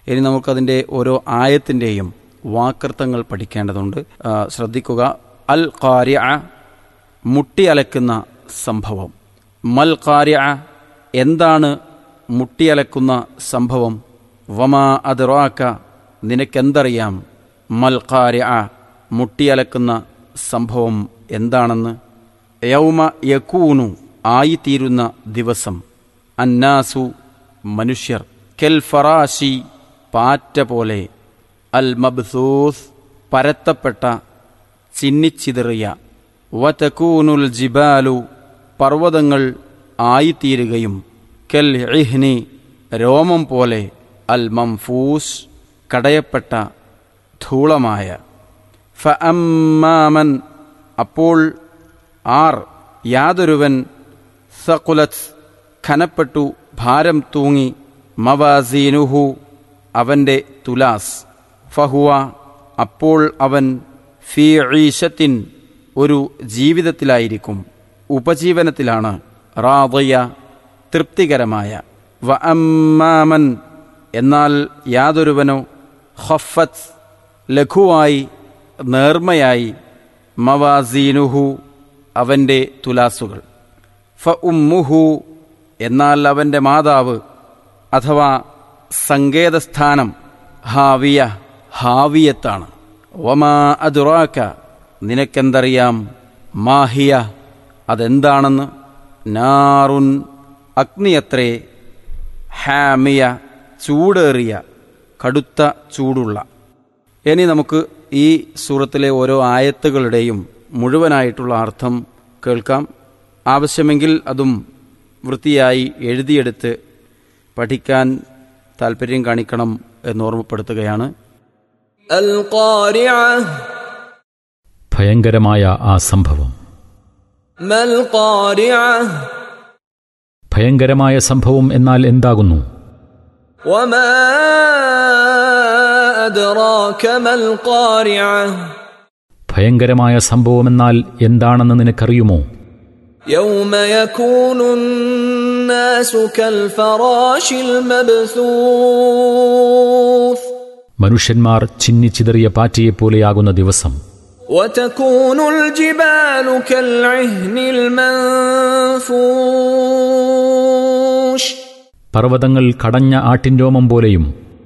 ഇനി നമുക്കതിൻ്റെ ഓരോ ആയത്തിൻ്റെയും വാക്കർത്ഥങ്ങൾ പഠിക്കേണ്ടതുണ്ട് ആ, ശ്രദ്ധിക്കുക അൽ ഖാരിഅ മുട്ടിയലക്കുന്ന സംഭവം മൽ ഖാരിഅ എന്താണ് മുട്ടിയലക്കുന്ന സംഭവം വമാ അദ്റാക്ക നിനക്കെന്തറിയാം മൽ ഖാരിഅ മുട്ടിയലക്കുന്ന സംഭവം എന്താണെന്ന് യൗമ യക്കൂനു ആയിത്തീരുന്ന ദിവസം അന്നാസു മനുഷ്യർ കെൽ ഫറാശി പാറ്റ പോലെ അൽ മബ്സൂസ് പരത്തപ്പെട്ട ചിന്നിച്ചിതറിയ വതക്കൂനുൽ ജിബാലു പർവ്വതങ്ങൾ ആയിത്തീരുകയും കെൽ ഇഹ്നി രോമം പോലെ അൽ മംഫൂസ് കടയപ്പെട്ട ധൂളമായ ഫ അമ്മാമൻ അപ്പോൾ ആർ യാതൊരുവൻ സകുലത്ത് ഖനപ്പെട്ടു ഭാരം തൂങ്ങി മവാസീനുഹു അവൻ്റെ തുലാസ് ഫഹുവ അപ്പോൾ അവൻ ഫീ ഈശത്തിൻ ഒരു ജീവിതത്തിലായിരിക്കും ഉപജീവനത്തിലാണ് റാദയ തൃപ്തികരമായ വ അമ്മാമൻ എന്നാൽ യാതൊരുവനോ ഹഫത്ത് ലഘുവായി നേർമയായി മവാസീനുഹു അവൻ്റെ തുലാസുകൾ ഫ ഉമ്മുഹു എന്നാൽ അവൻ്റെ മാതാവ് അഥവാ സങ്കേതസ്ഥാനം ഹാവിയ ഹാവിയത്താണ് ഒമാ അതുറാക്ക നിനക്കെന്തറിയാം മാഹിയ അതെന്താണെന്ന് നാറുൻ അഗ്നിയത്രേ ഹാമിയ ചൂടേറിയ കടുത്ത ചൂടുള്ള ഇനി നമുക്ക് ഈ സൂറത്തിലെ ഓരോ ആയത്തുകളുടെയും മുഴുവനായിട്ടുള്ള അർത്ഥം കേൾക്കാം ആവശ്യമെങ്കിൽ അതും വൃത്തിയായി എഴുതിയെടുത്ത് പഠിക്കാൻ താല്പര്യം കാണിക്കണം എന്ന് ഓർമ്മപ്പെടുത്തുകയാണ് القارعة ഭയങ്കരമായ ആ സംഭവം ما القارعة ഭയങ്കരമായ സംഭവം എന്നാൽ എന്താകുന്നു وما أدراك ما القارعة ഭയങ്കരമായ സംഭവമെന്നാൽ എന്താണെന്ന് നിനക്കറിയുമോ يوم يكون الناس كالفراش المبثوث മനുഷ്യന്മാർ ചിന്നിച്ചിതറിയ പാറ്റയെപ്പോലെയാകുന്ന ദിവസം وتكون الجبال كالعهن المنفوش പർവ്വതങ്ങൾ കടഞ്ഞ ആട്ടിൻരോമം പോലെയും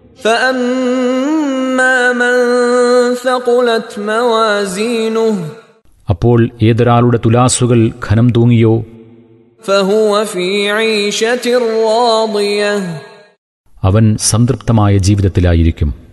فأما من ثقلت موازينه അപ്പോൾ ഏതൊരാളുടെ തുലാസുകൾ ഖനം തൂങ്ങിയോ فهو في عيشة راضية അവൻ സംതൃപ്തമായ ജീവിതത്തിലായിരിക്കും